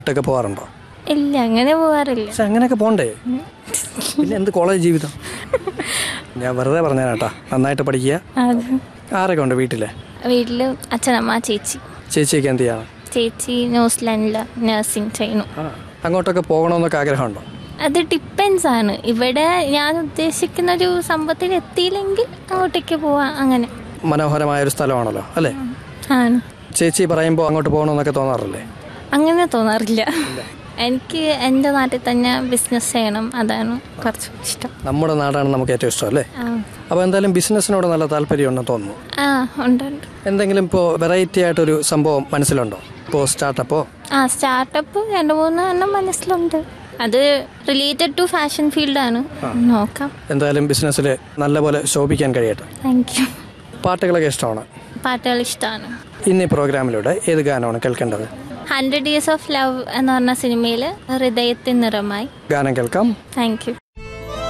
ഒക്കെ പോകാറുണ്ടോ ഇല്ല അങ്ങനെ പോവാറില്ല പക്ഷെ അങ്ങനെയൊക്കെ പോണ്ടേ പിന്നെ എന്ത് കോളേജ് ജീവിതം ഞാൻ വെറുതെ പറഞ്ഞേനാട്ടാ നന്നായിട്ട് പഠിക്കുക അത് ആരൊക്കെ ഉണ്ട് വീട്ടിലെ വീട്ടില് അച്ഛനമ്മ ചേച്ചി ചേച്ചിയൊക്കെ എന്ത് ചെയ്യണം ചേച്ചി ന്യൂസിലാൻഡിൽ നഴ്സിംഗ് ചെയ്യുന്നു ആ അങ്ങോട്ടൊക്കെ പോകണമെന്നൊക്കെ ആഗ്രഹമുണ്ടോ അത് ഡിപ്പെൻസ് ആണ് ഇവിടെ ഞാൻ ഉദ്ദേശിക്കുന്ന ഒരു സംഭവത്തിൽ എത്തിയില്ലെങ്കിൽ അങ്ങോട്ടേക്ക് പോവാം അങ്ങനെ മനോഹരമായ ഒരു സ്ഥലമാണല്ലോ അല്ലേ ആണ് ചേച്ചി പറയുമ്പോൾ അങ്ങോട്ട് പോകണമെന്നൊക്കെ തോന്നാറില്ലേ അങ്ങനെ തോന്നാറില്ല എനിക്ക് എൻ്റെ നാട്ടിൽ തന്നെ ബിസിനസ് ചെയ്യണം അതാണ് കുറച്ച് ഇഷ്ടം നമ്മുടെ നാടാണ് നമുക്ക് ഏറ്റവും ഇഷ്ടം അല്ലേ ആ അപ്പോൾ എന്തായാലും ബിസിനസ്സിനോട് നല്ല താല്പര്യമുണ്ടെന്ന് തോന്നുന്നു ആ ഉണ്ട് ഉണ്ട് എന്തെങ്കിലും ഇപ്പോൾ വെറൈറ്റി ആയിട്ടൊരു സംഭവം മനസ്സിലുണ്ടോ ഇപ്പോൾ സ്റ്റാർട്ടപ്പോ ആ സ്റ്റാർട്ടപ്പ് രണ്ട് മൂന്ന് എണ്ണം മനസ്സിലുണ്ട് അത് റിലേറ്റഡ് ടു ഫാഷൻ ഫീൽഡാണ് നോക്കാം എന്തായാലും ബിസിനസ്സിൽ നല്ലപോലെ ശോഭിക്കാൻ കഴിയട്ടെ താങ്ക് യു പാട്ടുകളൊക്കെ ഇഷ്ടമാണ് പാട്ടുകൾ ഇഷ്ടമാണ് ഇന്ന് ഈ പ്രോഗ്രാമിലൂടെ ഏത് ഗാനമാണ് കേൾക്കേണ്ടത് ഹൺഡ്രഡ് ഇയേഴ്സ് ഓഫ് ലവ് എന്ന് പറഞ്ഞ സിനിമയിൽ ഹൃദയത്തിൻ നിറമായി ഗാനം കേൾക്കാം താങ്ക് യു